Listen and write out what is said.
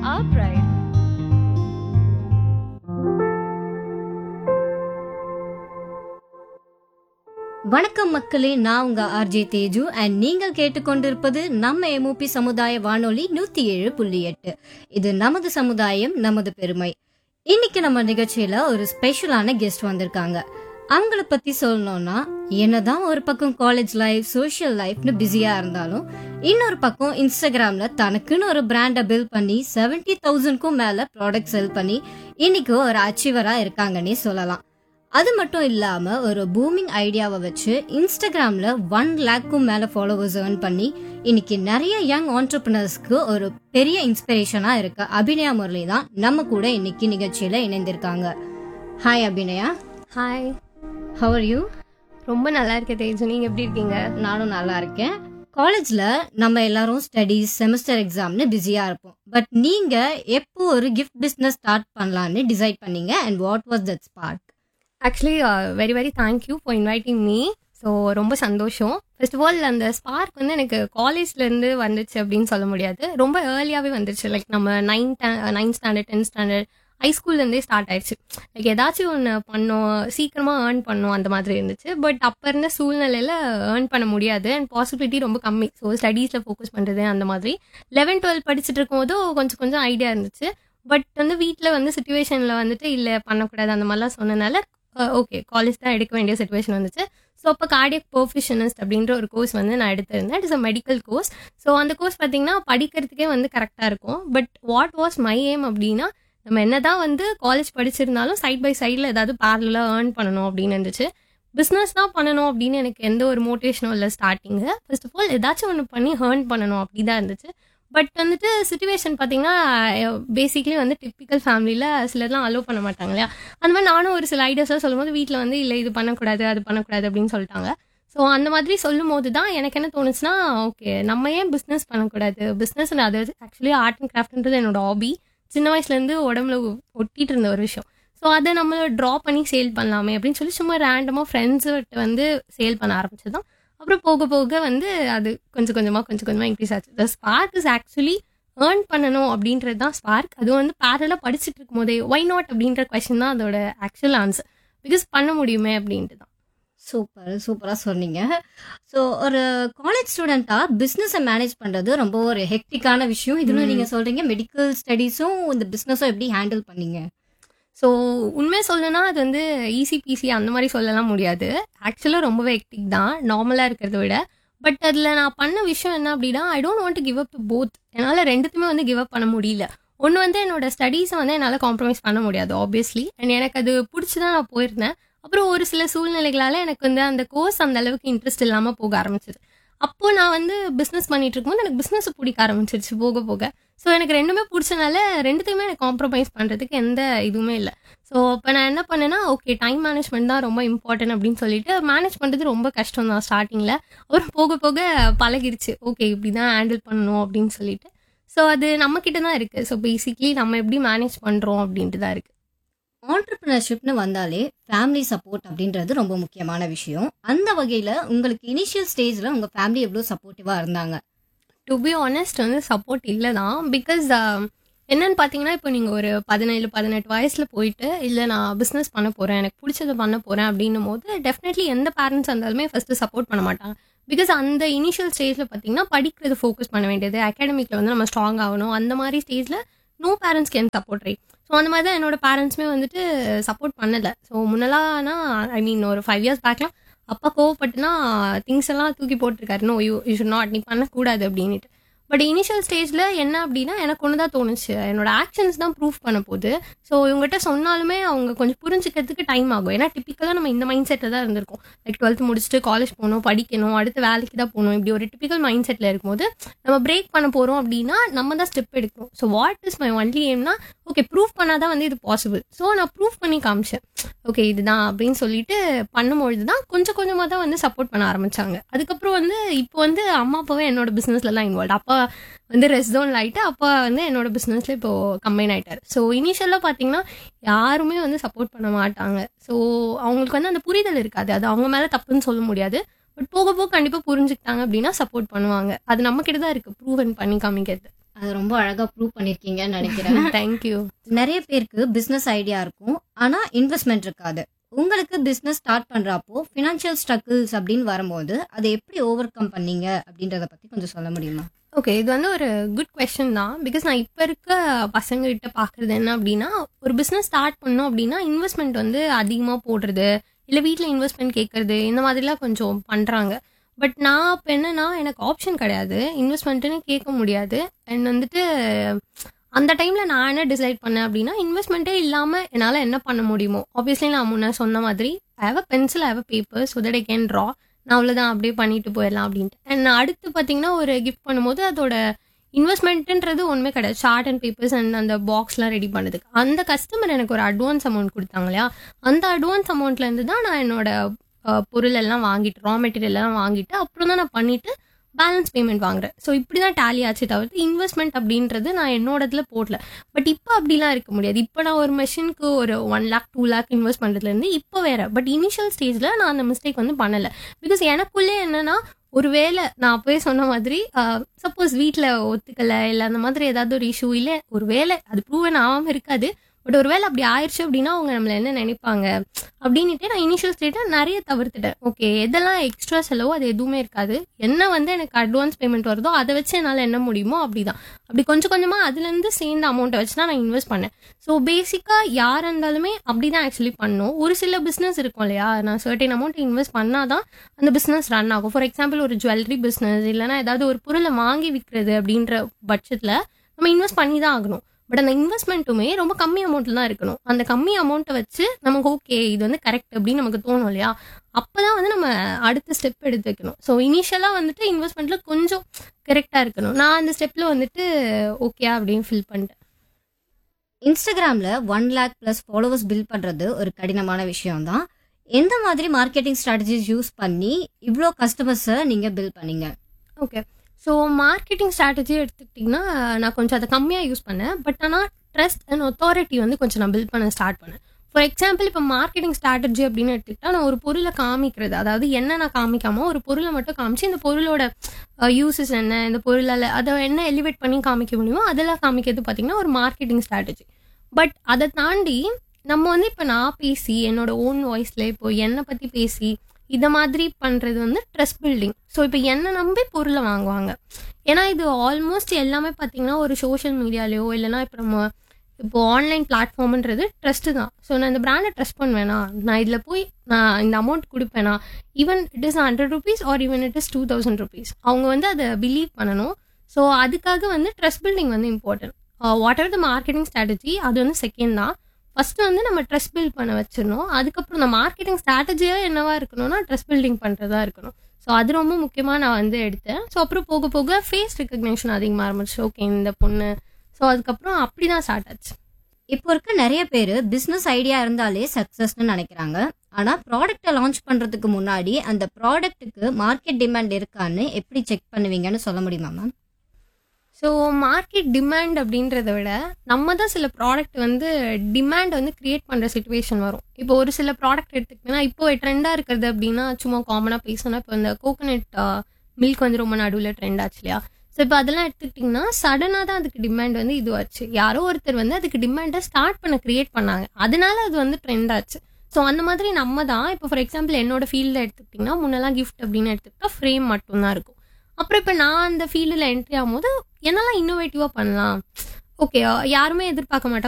our pride. வணக்கம் மக்களே நான் உங்க ஆர்ஜே தேஜு அண்ட் நீங்கள் கேட்டுக்கொண்டிருப்பது நம்ம எம்ஓபி சமுதாய வானொலி நூத்தி ஏழு புள்ளி எட்டு இது நமது சமுதாயம் நமது பெருமை இன்னைக்கு நம்ம நிகழ்ச்சியில ஒரு ஸ்பெஷலான கெஸ்ட் வந்திருக்காங்க அவங்கள பத்தி சொல்லணும்னா என்னதான் ஒரு பக்கம் காலேஜ் லைஃப் சோஷியல் லைஃப்னு பிஸியா இருந்தாலும் இன்னொரு பக்கம் இன்ஸ்டாகிராம்ல தனக்குன்னு ஒரு பிராண்டை பில்ட் பண்ணி செவன்டி தௌசண்ட்க்கும் மேல ப்ராடக்ட் செல் பண்ணி இன்னைக்கு ஒரு அச்சீவரா இருக்காங்கன்னே சொல்லலாம் அது மட்டும் இல்லாம ஒரு பூமிங் ஐடியாவை வச்சு இன்ஸ்டாகிராம்ல ஒன் லேக்கும் மேல ஃபாலோவர்ஸ் ஏர்ன் பண்ணி இன்னைக்கு நிறைய யங் ஆண்டர்பிரினர்ஸ்க்கு ஒரு பெரிய இன்ஸ்பிரேஷனா இருக்க அபிநயா முரளி தான் நம்ம கூட இன்னைக்கு நிகழ்ச்சியில இணைந்திருக்காங்க hi Abhinaya hi how are you ரொம்ப நல்லா இருக்கேன் தேஜு நீங்க எப்படி இருக்கீங்க நானும் நல்லா இருக்கேன் காலேஜ்ல நம்ம எல்லாரும் ஸ்டடீஸ் செமஸ்டர் எக்ஸாம்னு பிஸியா இருப்போம் பட் நீங்க எப்போ ஒரு கிஃப்ட் பிசினஸ் ஸ்டார்ட் பண்ணலாம்னு டிசைட் பண்ணீங்க and what was that spark actually very very thank you for inviting me so ரொம்ப சந்தோஷம் ஃபர்ஸ்ட் ஆஃப் ஆல் அந்த ஸ்பார்க் வந்து எனக்கு காலேஜ்லேருந்து வந்துச்சு அப்படின்னு சொல்ல முடியாது ரொம்ப ஏர்லியாகவே வந்துருச்சு லைக் நம்ம ninth ninth standard tenth standard ஹைஸ்கூல்லேருந்தே ஸ்டார்ட் ஆயிடுச்சு லைக் ஏதாச்சும் ஒன்று பண்ணோம் சீக்கிரமாக ஏர்ன் பண்ணோம் அந்த மாதிரி இருந்துச்சு பட் அப்போ இருந்த சூழ்நிலையில் ஏர்ன் பண்ண முடியாது அண்ட் பாசிபிலிட்டி ரொம்ப கம்மி ஸோ ஸ்டடீஸில் ஃபோக்கஸ் பண்ணுறது அந்த மாதிரி லெவன் டுவெல் படிச்சுட்டு இருக்கும்போது கொஞ்சம் கொஞ்சம் ஐடியா இருந்துச்சு பட் வந்து வீட்டில் வந்து சுச்சுவேஷனில் வந்துட்டு இல்லை பண்ணக்கூடாது அந்த மாதிரிலாம் சொன்னனால ஓகே காலேஜ் தான் எடுக்க வேண்டிய சுச்சுவேஷன் வந்துச்சு ஸோ அப்போ கார்டியக் ப்ரொஃபஷனிஸ்ட் அப்படின்ற ஒரு கோர்ஸ் வந்து நான் எடுத்திருந்தேன் it is a medical course so அந்த கோர்ஸ் பார்த்தீங்கன்னா படிக்கிறதுக்கே வந்து கரெக்டாக இருக்கும் but what was my aim அப்படின்னா நம்ம என்னதான் வந்து காலேஜ் படிச்சிருந்தாலும் சைட் பை சைடில் ஏதாவது பேரலாக ஏர்ன் பண்ணணும் அப்படின்னு இருந்துச்சு பிஸ்னஸ் தான் பண்ணணும் அப்படின்னு எனக்கு எந்த ஒரு மோட்டிவேஷனும் இல்லை ஸ்டார்டிங்கு ஃபர்ஸ்ட் ஆஃப் ஆல் ஏதாச்சும் ஒன்று பண்ணி ஏர்ன் பண்ணணும் அப்படி தான் இருந்துச்சு பட் வந்துட்டு சுச்சுவேஷன் பார்த்தீங்கன்னா பேசிக்லி வந்து டிப்பிக்கல் ஃபேமிலியில் சிலர்லாம் அலோவ் பண்ண மாட்டாங்க இல்லையா அந்த மாதிரி நானும் ஒரு சில ஐடியாஸ்லாம் சொல்லும்போது வீட்டில் வந்து இல்லை இது பண்ணக்கூடாது அது பண்ணக்கூடாது அப்படின்னு சொல்லிட்டாங்க ஸோ அந்த மாதிரி சொல்லும் போது தான் எனக்கு என்ன தோணுச்சுன்னா ஓகே நம்ம ஏன் பிஸ்னஸ் பண்ணக்கூடாது பிஸ்னஸ் அது ஆக்சுவலி ஆர்ட் அண்ட் கிராஃப்ட்ன்றது என்னோட ஹாபி சின்ன வயசுலேருந்து உடம்புல ஒட்டிட்டு இருந்த ஒரு விஷயம் ஸோ அதை நம்ம ட்ரா பண்ணி சேல் பண்ணலாமே அப்படின்னு சொல்லி சும்மா ரேண்டமாக ஃப்ரெண்ட்ஸ்கிட்ட வந்து சேல் பண்ண ஆரம்பிச்சது தான் அப்புறம் போக போக வந்து அது கொஞ்சம் கொஞ்சமாக கொஞ்சம் கொஞ்சமாக இன்க்ரீஸ் ஆச்சு the spark is actually earn பண்ணணும் அப்படின்றது தான் ஸ்பார்க் அது வந்து பேரலாக படிச்சுட்டு இருக்கும் போதே ஒய் நாட் அப்படின்ற கொஷின் தான் அதோட ஆக்சுவல் ஆன்சர் பிகாஸ் பண்ண முடியுமே அப்படின்ட்டு தான் சூப்பர் சூப்பராக சொன்னீங்க ஸோ ஒரு காலேஜ் ஸ்டூடெண்ட்டாக பிஸ்னஸை மேனேஜ் பண்ணுறது ரொம்ப ஒரு ஹெக்டிக்கான விஷயம் இதுல ம். நீங்கள் சொல்கிறீங்க மெடிக்கல் ஸ்டடீஸும் இந்த பிஸ்னஸும் எப்படி ஹேண்டில் பண்ணீங்க ஸோ உண்மையை சொல்லணும்னா அது வந்து ஈஸி பிசி அந்த மாதிரி சொல்லலாம் முடியாது ஆக்சுவலாக ரொம்பவே ஹெக்டிக் தான் நார்மலாக இருக்கிறத விட பட் அதில் நான் பண்ண விஷயம் என்ன அப்படின்னா I don't want to give up to both என்னால் ரெண்டுத்துமே வந்து கிவ் அப் பண்ண முடியல ஒன்று வந்து என்னோட ஸ்டடீஸை வந்து என்னால் காம்ப்ரமைஸ் பண்ண முடியாது ஆப்வியஸ்லி அண்ட் எனக்கு அது பிடிச்சி தான் நான் போயிருந்தேன் அப்புறம் ஒரு சில சூழ்நிலைகளால் எனக்கு வந்து அந்த கோர்ஸ் அந்த அளவுக்கு இன்ட்ரெஸ்ட் இல்லாமல் போக ஆரம்பிச்சது அப்போ நான் வந்து பிஸ்னஸ் பண்ணிட்டு இருக்கும்போது எனக்கு பிஸ்னஸ் பிடிக்க ஆரம்பிச்சிருச்சு போக போக ஸோ எனக்கு ரெண்டுமே பிடிச்சனால ரெண்டுத்தையுமே எனக்கு காம்ப்ரமைஸ் பண்ணுறதுக்கு எந்த இதுவுமே இல்லை ஸோ இப்போ நான் என்ன பண்ணேன்னா ஓகே டைம் மேனேஜ்மெண்ட் தான் ரொம்ப இம்பார்ட்டன்ட் அப்படின்னு சொல்லிட்டு மேனேஜ் பண்ணுறது ரொம்ப கஷ்டம் தான் ஸ்டார்டிங்கில் அப்புறம் போக போக பழகிருச்சு ஓகே இப்படி தான் ஹேண்டில் பண்ணணும் அப்படின்னு சொல்லிட்டு ஸோ அது நம்ம கிட்ட தான் இருக்குது ஸோ பேசிக்லி நம்ம எப்படி மேனேஜ் பண்ணுறோம் அப்படின்ட்டு தான் இருக்குது ஆண்டர்பிரினர்ஷிப்னு வந்தாலே ஃபேமிலி சப்போர்ட் அப்படின்றது ரொம்ப முக்கியமான விஷயம் அந்த வகையில் உங்களுக்கு இனிஷியல் ஸ்டேஜில் உங்கள் ஃபேமிலி எவ்வளோ சப்போர்ட்டிவாக இருந்தாங்க டு பி ஆனஸ்ட் வந்து சப்போர்ட் இல்லை தான் பிகாஸ் என்னன்னு பார்த்தீங்கன்னா இப்போ நீங்கள் ஒரு பதினேழு பதினெட்டு வயசில் போயிட்டு இல்லை நான் பிஸ்னஸ் பண்ண போகிறேன் எனக்கு பிடிச்சதை பண்ண போகிறேன் அப்படின்னும் போது டெஃபினெட்லி எந்த பேரண்ட்ஸ் இருந்தாலுமே ஃபஸ்ட்டு சப்போர்ட் பண்ண மாட்டாங்க பிகாஸ் அந்த இனிஷியல் ஸ்டேஜில் பார்த்தீங்கன்னா படிக்கிறது ஃபோக்கஸ் பண்ண வேண்டியது அகாடமிக்கில் வந்து நம்ம ஸ்ட்ராங் ஆகணும் அந்த மாதிரி ஸ்டேஜில் no parents can support right so அந்த மாதிரி தான் என்னோட பேரண்ட்ஸுமே வந்துட்டு சப்போர்ட் பண்ணலை ஸோ முன்னலாம்னா ஐ மீன் ஒரு ஃபைவ் இயர்ஸ் பேக்லாம் அப்பா கோவப்பட்டுனா திங்ஸ் எல்லாம் தூக்கி போட்டிருக்காரு no you you should not நீ பண்ணக்கூடாது அப்படின்ட்டு பட் இனிஷியல் ஸ்டேஜில் என்ன அப்படின்னா எனக்கு ஒன்று தான் தோணுச்சு என்னோட ஆக்ஷன்ஸ் தான் ப்ரூஃப் பண்ண போகுது ஸோ இவங்ககிட்ட சொன்னாலுமே அவங்க கொஞ்சம் புரிஞ்சுக்கிறதுக்கு டைம் ஆகும் ஏன்னா டிப்பிக்கலாக நம்ம இந்த மைண்ட் செட்டில் தான் இருந்திருக்கோம் லைக் டுவெல்த் முடிச்சுட்டு காலேஜ் போகணும் படிக்கணும் அடுத்து வேலைக்கு தான் போகணும் இப்படி ஒரு டிப்பிக்கல் மைண்ட் செட்டில் இருக்கும்போது நம்ம பிரேக் பண்ண போகிறோம் அப்படின்னா நம்ம தான் ஸ்டெப் எடுக்கணும் so what is my only ஏம்னா ஓகே ப்ரூஃப் பண்ணால் தான் வந்து இது பாசிபிள் ஸோ நான் ப்ரூஃப் பண்ணி காமிச்சேன் ஓகே இதுதான் அப்படின்னு சொல்லிட்டு பண்ணும்பொழுது தான் கொஞ்சம் கொஞ்சமாக தான் வந்து சப்போர்ட் பண்ண ஆரம்பிச்சாங்க அதுக்கப்புறம் வந்து இப்போ வந்து அம்மா அப்பாவே என்னோட பிஸ்னஸ்லலாம் இன்வால்வ் அப்பா வந்து ரெஸ்ட் ஜோனில் ஆகிட்டு அப்பா வந்து என்னோட பிஸ்னஸில் இப்போ கம்பைன் ஆயிட்டார் ஸோ இனிஷியலாக பார்த்தீங்கன்னா யாருமே வந்து சப்போர்ட் பண்ண மாட்டாங்க ஸோ அவங்களுக்கு வந்து அந்த புரிதல் இருக்காது அது அவங்க மேலே தப்புன்னு சொல்ல முடியாது பட் போக போக கண்டிப்பாக புரிஞ்சுக்கிட்டாங்க அப்படின்னா சப்போர்ட் பண்ணுவாங்க அது நம்ம கிட்ட தான் இருக்குது ப்ரூவன் பண்ணி காமிக்கிறது அது ரொம்ப அழகா ப்ரூவ் பண்ணிருக்கீங்கன்னு நினைக்கிறேன் தேங்க்யூ நிறைய பேருக்கு பிசினஸ் ஐடியா இருக்கும் ஆனா இன்வெஸ்ட்மெண்ட் இருக்காது உங்களுக்கு பிசினஸ் ஸ்டார்ட் பண்றப்போ ஃபினான்ஷியல் ஸ்ட்ரகிள்ஸ் அப்படின்னு வரும்போது அதை எப்படி ஓவர் கம் பண்ணீங்க அப்படின்றத பத்தி கொஞ்சம் சொல்ல முடியுமா ஓகே இது வந்து ஒரு குட் கொஸ்டின் தான் பிகாஸ் நான் இப்போ இருக்க பசங்க கிட்ட பார்க்குறது என்ன அப்படின்னா ஒரு பிஸ்னஸ் ஸ்டார்ட் பண்ணோம் அப்படின்னா இன்வெஸ்ட்மெண்ட் வந்து அதிகமாக போடுறது இல்லை வீட்டில் இன்வெஸ்ட்மெண்ட் கேட்கறது இந்த மாதிரிலாம் கொஞ்சம் பண்ணுறாங்க பட் நான் இப்போ என்னன்னா எனக்கு ஆப்ஷன் கிடையாது இன்வெஸ்ட்மெண்ட்டுன்னு கேட்க முடியாது அண்ட் வந்துட்டு அந்த டைமில் நான் என்ன டிசைட் பண்ணேன் அப்படின்னா இன்வெஸ்ட்மெண்ட்டே இல்லாமல் என்னால் என்ன பண்ண முடியுமோ ஆப்வியஸ்லி நான் முன்ன சொன்ன மாதிரி I have a pencil I have a paper so that I can draw நான் அவ்வளோதான் அப்படியே பண்ணிட்டு போயிடலாம் அப்படின்ட்டு அண்ட் அடுத்து பார்த்தீங்கன்னா ஒரு கிஃப்ட் பண்ணும்போது அதோட இன்வெஸ்ட்மெண்ட்டுன்றது ஒன்றுமே கிடையாது ஷார்ட் அண்ட் பேப்பர்ஸ் அண்ட் அந்த பாக்ஸ்லாம் ரெடி பண்ணதுக்கு அந்த கஸ்டமர் எனக்கு ஒரு அட்வான்ஸ் அமௌண்ட் கொடுத்தாங்க இல்லையா அந்த அட்வான்ஸ் அமௌண்ட்லேருந்து தான் நான் என்னோட அஹ், பொருள் எல்லாம் வாங்கிட்டு ரா மெட்டீரியல் எல்லாம் வாங்கிட்டு அப்புறம் தான் நான் பண்ணிட்டு பேலன்ஸ் பேமெண்ட் வாங்குறேன் ஸோ இப்படி தான் டேலி ஆச்சு தவிர்த்து இன்வெஸ்ட்மெண்ட் அப்படின்றது நான் என்னோடதுல போடல பட் இப்போ அப்படிலாம் இருக்க முடியாது இப்போ நான் ஒரு மெஷினுக்கு ஒரு one lakh two lakh invest பண்ணுறதுலேருந்து இப்போ வேற பட் இனிஷியல் ஸ்டேஜில் நான் அந்த மிஸ்டேக் வந்து பண்ணலை பிகாஸ் எனக்குள்ளே என்னன்னா ஒருவேளை நான் அப்பவே சொன்ன மாதிரி சப்போஸ் வீட்டில் ஒத்துக்கலை இல்லை அந்த மாதிரி ஏதாவது ஒரு இஷ்யூ இல்லை ஒரு வேளை அது ப்ரூவன் ஆகாமல் இருக்காது பட் ஒருவேளை அப்படி ஆயிடுச்சு அப்படின்னா அவங்க நம்மளை என்ன நினைப்பாங்க அப்படின்ட்டு நான் இனிஷியல் ஸ்டேட்டை நிறைய தவிர்த்துட்டேன் ஓகே எதெல்லாம் எக்ஸ்ட்ரா செலவோ அது எதுவுமே இருக்காது என்ன வந்து எனக்கு அட்வான்ஸ் பேமெண்ட் வருதோ அதை வச்சு என்னால் என்ன முடியுமோ அப்படிதான் அப்படி கொஞ்சம் கொஞ்சமாக அதுலேருந்து சேர்ந்த அமௌண்ட்டை வச்சு தான் நான் இன்வெஸ்ட் பண்ணேன் ஸோ பேசிக்காக யார் இருந்தாலுமே அப்படி தான் ஆக்சுவலி பண்ணும் ஒரு சில பிஸ்னஸ் இருக்கும் இல்லையா நான் சர்டன் அமௌண்ட் இன்வெஸ்ட் பண்ணாதான் அந்த பிஸ்னஸ் ரன் ஆகும் ஃபார் எக்ஸாம்பிள் ஒரு ஜுவல்லரி பிஸ்னஸ் இல்லைனா ஏதாவது ஒரு பொருளை வாங்கி விற்கிறது அப்படின்ற பட்சத்தில் நம்ம இன்வெஸ்ட் பண்ணி தான் ஆகணும் பட் அந்த இன்வெஸ்ட்மெண்ட்டுமே ரொம்ப கம்மி அமௌண்ட்ல தான் இருக்கணும் அந்த கம்மி அமௌண்ட்டை வச்சு நமக்கு ஓகே இது வந்து கரெக்ட் அப்படின்னு நமக்கு தோணும் இல்லையா அப்பதான் வந்து நம்ம அடுத்த ஸ்டெப் எடுத்து வைக்கணும் ஸோ இனிஷியலாக வந்துட்டு இன்வெஸ்ட்மெண்ட்ல கொஞ்சம் கரெக்டாக இருக்கணும் நான் அந்த ஸ்டெப்ல வந்துட்டு ஓகே அப்படின்னு ஃபில் பண்ணிட்டேன் இன்ஸ்டாகிராம்ல one lakh plus followers build பண்றது ஒரு கடினமான விஷயம் தான் எந்த மாதிரி மார்க்கெட்டிங் ஸ்ட்ராட்டஜிஸ் யூஸ் பண்ணி இவ்வளோ கஸ்டமர்ஸை நீங்க பில்ட் பண்ணீங்க ஓகே ஸோ மார்க்கெட்டிங் ஸ்ட்ராட்டஜி எடுத்துக்கிட்டிங்கன்னா நான் கொஞ்சம் அதை கம்மியாக யூஸ் பண்ணேன் பட் ஆனால் ட்ரஸ்ட் அண்ட் authority வந்து கொஞ்சம் நான் பில்ட் பண்ண ஸ்டார்ட் பண்ணேன் ஃபார் எக்ஸாம்பிள் இப்போ மார்க்கெட்டிங் ஸ்ட்ராட்டஜி அப்படின்னு எடுத்துக்கிட்டா நான் ஒரு பொருளை காமிக்கிறது அதாவது என்ன நான் காமிக்காம ஒரு பொருளை மட்டும் காமிச்சு இந்த பொருளோட யூசஸ் என்ன இந்த பொருளால் அதை என்ன எலிவேட் பண்ணி காமிக்க முடியுமோ அதெல்லாம் காமிக்கிறது பார்த்தீங்கன்னா ஒரு மார்க்கெட்டிங் ஸ்ட்ராட்டஜி பட் அதை தாண்டி நம்ம வந்து இப்போ நான் பேசி என்னோட ஓன் வாய்ஸில் இப்போ என்னை பற்றி பேசி இத மாதிரி பண்றது வந்து ட்ரஸ்ட் பில்டிங் ஸோ இப்போ என்ன நம்பி பொருளை வாங்குவாங்க ஏன்னா இது ஆல்மோஸ்ட் எல்லாமே பார்த்தீங்கன்னா ஒரு சோஷியல் மீடியாலேயோ இல்லைன்னா இப்போ நம்ம இப்போ ஆன்லைன் பிளாட்ஃபார்ம்ன்றது ட்ரஸ்ட்டு தான் ஸோ நான் இந்த பிராண்டை ட்ரஸ்ட் பண்ணுவேனா நான் இதில் போய் நான் இந்த அமௌண்ட் கொடுப்பேனா even it is hundred rupees or even it is two thousand rupees அவங்க வந்து அதை பிலீவ் பண்ணணும் ஸோ அதுக்காக வந்து ட்ரஸ்ட் பில்டிங் வந்து important whatever the marketing strategy அது வந்து செகண்ட் தான் ஃபர்ஸ்ட் வந்து நம்ம ட்ரெஸ் பில்ட் பண்ண வச்சிடணும் அதுக்கப்புறம் இந்த மார்க்கெட்டிங் ஸ்ட்ராட்டஜியாக என்னவா இருக்கணும்னா ட்ரெஸ் பில்டிங் பண்ணுறதா இருக்கணும் ஸோ அது ரொம்ப முக்கியமாக நான் வந்து எடுத்தேன் ஸோ அப்புறம் போக போக ஃபேஸ் ரெக்கக்னேஷன் அதிகமாக ஆரம்பிச்சு ஓகே இந்த பொண்ணு ஸோ அதுக்கப்புறம் அப்படி தான் ஸ்டார்ட் ஆச்சு இப்போ இருக்க நிறைய பேர் பிசினஸ் ஐடியா இருந்தாலே சக்சஸ்னு நினைக்கிறாங்க ஆனா ப்ராடக்ட்டை லான்ச் பண்றதுக்கு முன்னாடி அந்த ப்ராடக்ட்டுக்கு மார்க்கெட் டிமாண்ட் இருக்கான்னு எப்படி செக் பண்ணுவீங்கன்னு சொல்ல முடியுமா மேம் ஸோ மார்க்கெட் டிமாண்ட் அப்படின்றத விட நம்ம தான் சில ப்ராடக்ட் வந்து டிமாண்ட் வந்து கிரியேட் பண்ணுற சுச்சுவேஷன் வரும் இப்போ ஒரு சில ப்ராடக்ட் எடுத்துக்கிட்டோம்னா இப்போ ட்ரெண்டாக இருக்கிறது அப்படின்னா சும்மா காமனாக பேசணும் இப்போ இந்த கோகோனட் மில்க் வந்து ரொம்ப நடுவில் ட்ரெண்ட் ஆச்சு இல்லையா ஸோ இப்போ அதெல்லாம் எடுத்துக்கிட்டிங்கன்னா சடனாக தான் அதுக்கு டிமாண்ட் வந்து இதுவாச்சு யாரோ ஒருத்தர் வந்து அதுக்கு டிமாண்டை ஸ்டார்ட் பண்ண கிரியேட் பண்ணாங்க அதனால அது வந்து ட்ரெண்ட் ஆச்சு ஸோ அந்த மாதிரி நம்ம தான் இப்போ ஃபார் எக்ஸாம்பிள் என்னோட ஃபீல்டில் எடுத்துக்கிட்டிங்கன்னா முன்னெல்லாம் கிஃப்ட் அப்படின்னு எடுத்துக்கிட்டா ஃப்ரேம் மட்டும்தான் இருக்கும் அப்புறம் இப்போ நான் அந்த ஃபீல்டில் என்ட்ரி ஆகும்போது என்னெல்லாம் இன்னோவேட்டிவாக பண்ணலாம் ஓகே யாருமே எதிர்பார்க்க மாட்டாங்க